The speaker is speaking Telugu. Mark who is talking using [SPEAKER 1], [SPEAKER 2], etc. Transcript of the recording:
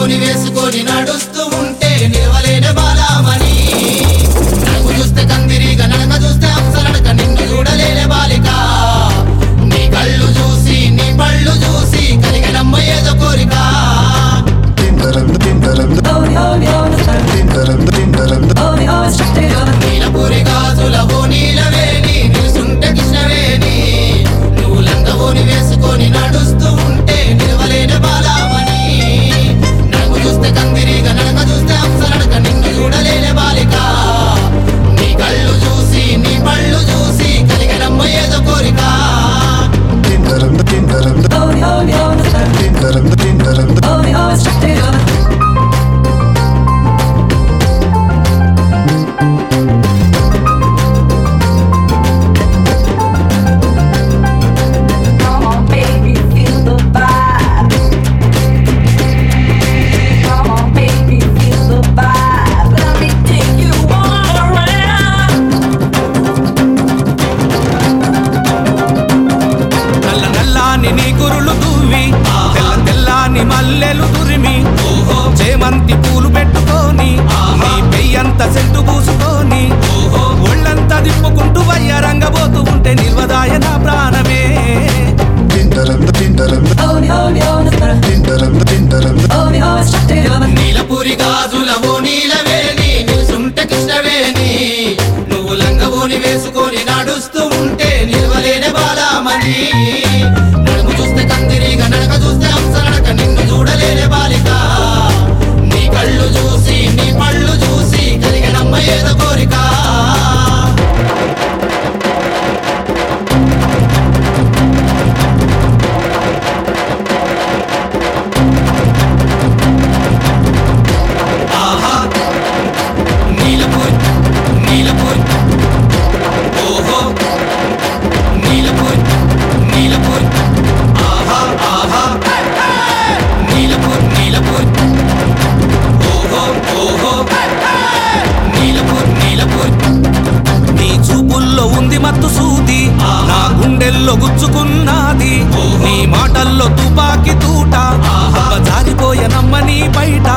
[SPEAKER 1] లంగవోని వేసుకొని నడుస్తూ ఉంటే నిలవలేని బాలామణి నడుము చూస్తే కందిరిగా నడక చూస్తే అంసలడక నిన్ను చూడలేని బాలిక నీ కళ్ళు చూసి నీ పళ్ళు చూసి కలిగినమ్మ ఏదో కోరిక నీలపూరి గాజులవో నీలవేణి నిలుసుంటే కృష్ణవేణి నువ్వు లంగవోని వేసుకొని నడుస్తూ ఉంటే నిలవలేని బాలామణి నడుము చూస్తే కందిరిగా నడక చూస్తే అంసలడక నిన్ను చూడలేని బాలిక నీ కళ్ళు చూసి నీ పళ్ళు చూసి కలిగినమ్మ ఏదో కోరిక
[SPEAKER 2] Come on, baby, feel the vibe. Come on, baby, feel the vibe. Let me take you all around.
[SPEAKER 3] నల్ల నల్లాని నీ కురులు దువ్వి తెల్ల తెల్లాని మల్లెలు దురిమి చేమంతి పూలు పెట్టుకొని నీ పెయ్యంత సెంటు పూసుకొని ఒళ్ళంతా దిప్పుకుంటూ వయ్యారంగబోతూ ఉంటే నిల్వదాయ నా ప్రాణమే
[SPEAKER 1] నీలపూరి గాజులవో నీలవేణి నిలుసుంటే కృష్ణవేణి నువ్వు లంగవోని వేసుకొని నడుస్తూ ఉంటే నిలవలేని బాలామణి నడుము చూస్తే కందిరిగా నడక చూస్తే అంసలడక నిన్ను చూడలేని బాలిక నీ కళ్ళు చూసి నీ పళ్ళు చూసి కలిగినమ్మ ఏదో కోరిక ఆహా నీలపూర్ నీలపూర్ ఓహో నీలపూర్ నీలపూర్ ఆహా ఆహా నీలపూర్ నీలపూర్ ఓహో ఓహో నీలపూర్ నీలపూర్ నీ చూపుల్లో ఉంది మత్తు సూది నా గుండెల్లో గుచ్చుకున్నది నీ మాటల్లో తుపాకి తూట జారిపోయనమ్మ నీ బయట